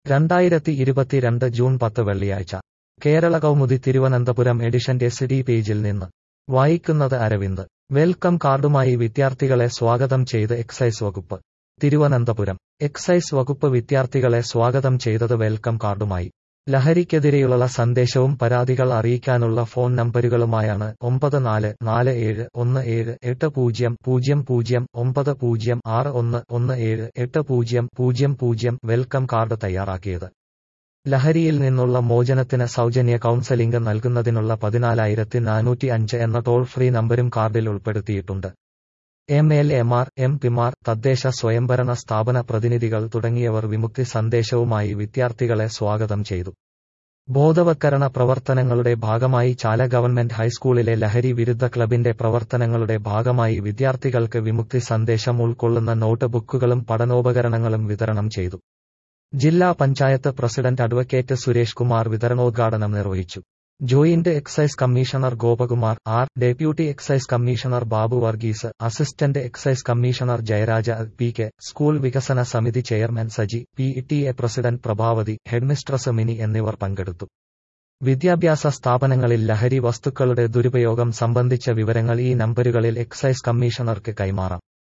രണ്ടായിരത്തി ഇരുപത്തിരണ്ട് ജൂൺ പത്ത് വെള്ളിയാഴ്ച കേരള കൗമുദി തിരുവനന്തപുരം എഡിഷന്റെ സിഡി പേജിൽ നിന്ന് വായിക്കുന്നത് അരവിന്ദ് വെൽക്കം കാർഡുമായി വിദ്യാർത്ഥികളെ സ്വാഗതം ചെയ്ത് എക്സൈസ് വകുപ്പ് തിരുവനന്തപുരം എക്സൈസ് വകുപ്പ് വിദ്യാർത്ഥികളെ സ്വാഗതം ചെയ്തത് വെൽക്കം കാർഡുമായി ലഹരിക്കെതിരെയുള്ള സന്ദേശവും പരാതികൾ അറിയിക്കാനുള്ള ഫോൺ നമ്പരുകളുമായാണ് ഒമ്പത് നാല് നാല് ഏഴ് ഒന്ന് ഏഴ് എട്ട് പൂജ്യം പൂജ്യം പൂജ്യം ഒമ്പത് പൂജ്യം ആറ് ഒന്ന് ഒന്ന് ഏഴ് എട്ട് പൂജ്യം പൂജ്യം പൂജ്യം വെൽക്കം കാർഡ് തയ്യാറാക്കിയത് ലഹരിയിൽ നിന്നുള്ള മോചനത്തിന് സൗജന്യ കൗൺസലിംഗ് നൽകുന്നതിനുള്ള പതിനാലായിരത്തി നാനൂറ്റി അഞ്ച് എന്ന ടോൾ ഫ്രീ നമ്പരും കാർഡിൽ ഉൾപ്പെടുത്തിയിട്ടുണ്ട് എം എൽ എമാർ എം പിമാർ തദ്ദേശ സ്വയംഭരണ സ്ഥാപന പ്രതിനിധികൾ തുടങ്ങിയവർ വിമുക്തി സന്ദേശവുമായി വിദ്യാർത്ഥികളെ സ്വാഗതം ചെയ്തു ബോധവത്കരണ പ്രവർത്തനങ്ങളുടെ ഭാഗമായി ചാല ഗവൺമെന്റ് ഹൈസ്കൂളിലെ ലഹരി വിരുദ്ധ ക്ലബിന്റെ പ്രവർത്തനങ്ങളുടെ ഭാഗമായി വിദ്യാർത്ഥികൾക്ക് വിമുക്തി സന്ദേശം ഉൾക്കൊള്ളുന്ന നോട്ട് ബുക്കുകളും പഠനോപകരണങ്ങളും വിതരണം ചെയ്തു ജില്ലാ പഞ്ചായത്ത് പ്രസിഡന്റ് അഡ്വക്കേറ്റ് സുരേഷ് കുമാർ വിതരണോദ്ഘാടനം നിർവഹിച്ചു joint excise commissioner Gopakumar R deputy excise commissioner Babu Varghese assistant excise commissioner Jayaraja P K school വികസന സമിതി chairman Saji P T A president Prabhavathi headmistress Mini എന്നിവർ പങ്കെടുത്തു വിദ്യാഭ്യാസ സ്ഥാപനങ്ങളിൽ ലഹരി വസ്തുക്കളുടെ ദുരുപയോഗം സംബന്ധിച്ച വിവരങ്ങൾ ഈ നമ്പരുകളിൽ എക്സൈസ് കമ്മീഷണർക്ക് കൈമാറാം